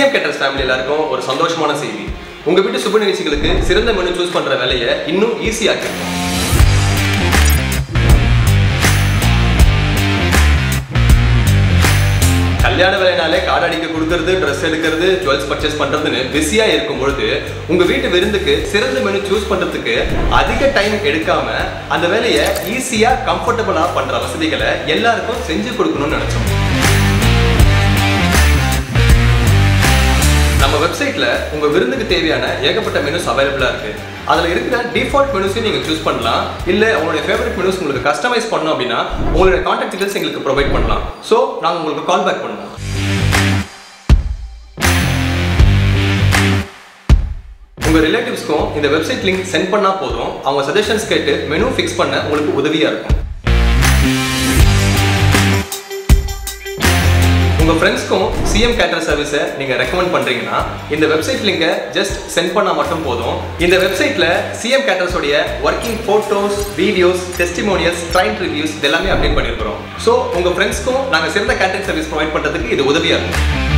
CM கேட்டர்ஸ் family எல்லாருக்கும் ஒரு சந்தோஷமான செய்தி உங்க வீட்டு சுப நிகழ்ச்சிகளுக்கு சிறந்த மெனு சூஸ் பண்ற வேலையை இன்னும் ஈஸியாக்கிருக்கோம் கல்யாண வேலைனாலே கார்டு அடிக்க கொடுக்கறது ட்ரெஸ் எடுக்கிறது ஜுவல்ஸ் பர்ச்சேஸ் பண்றதுன்னு பிஸியா இருக்கும் பொழுது உங்க வீட்டு விருந்துக்கு சிறந்த மெனு சூஸ் பண்றதுக்கு அதிக டைம் எடுக்காம அந்த வேலையை ஈஸியா கம்ஃபர்டபுளா பண்ற வசதிகளை எல்லாருக்கும் செஞ்சு கொடுக்கணும்னு நினைச்சோம் நம்ம வெப்சைட்ல உங்க விருந்துக்கு தேவையான ஏகப்பட்ட மெனுஸ் அவைலபிளா இருக்கு அதுல இருக்கிற டிஃபால்ட் மெனுஸையும் நீங்க சூஸ் பண்ணலாம் இல்ல உங்களுடைய ஃபேவரட் மெனுஸ் உங்களுக்கு கஸ்டமைஸ் பண்ணணும் அப்படின்னா உங்களுடைய கான்டாக்ட் டீடைல்ஸ் எங்களுக்கு ப்ரொவைட் பண்ணலாம் ஸோ நாங்க உங்களுக்கு கால் பேக் பண்ணுவோம் உங்க ரிலேட்டிவ்ஸ்க்கும் இந்த வெப்சைட் லிங்க் சென்ட் பண்ணா போதும் அவங்க சஜஷன்ஸ் கேட்டு மெனு ஃபிக்ஸ் பண்ண உங்களுக்கு உதவியா இருக்கும் உங்க ஃப்ரெண்ட்ஸ்க்கும் சிஎம் கேட்டர் சர்வீஸை நீங்க ரெக்கமெண்ட் பண்றீங்கன்னா இந்த வெப்சைட் லிங்கை ஜஸ்ட் சென்ட் பண்ணா மட்டும் போதும் இந்த வெப்சைட்ல சிஎம் கேட்டர்ஸோடைய working photos videos testimonials client reviews இதெல்லாமே அப்டேட் பண்ணிருக்கிறோம் ஸோ உங்க ஃப்ரெண்ட்ஸ்க்கும் நாங்க சிறந்த கேட்டரிங் சர்வீஸ் ப்ரொவைட் பண்றதுக்கு இது உதவியா இருக்கும்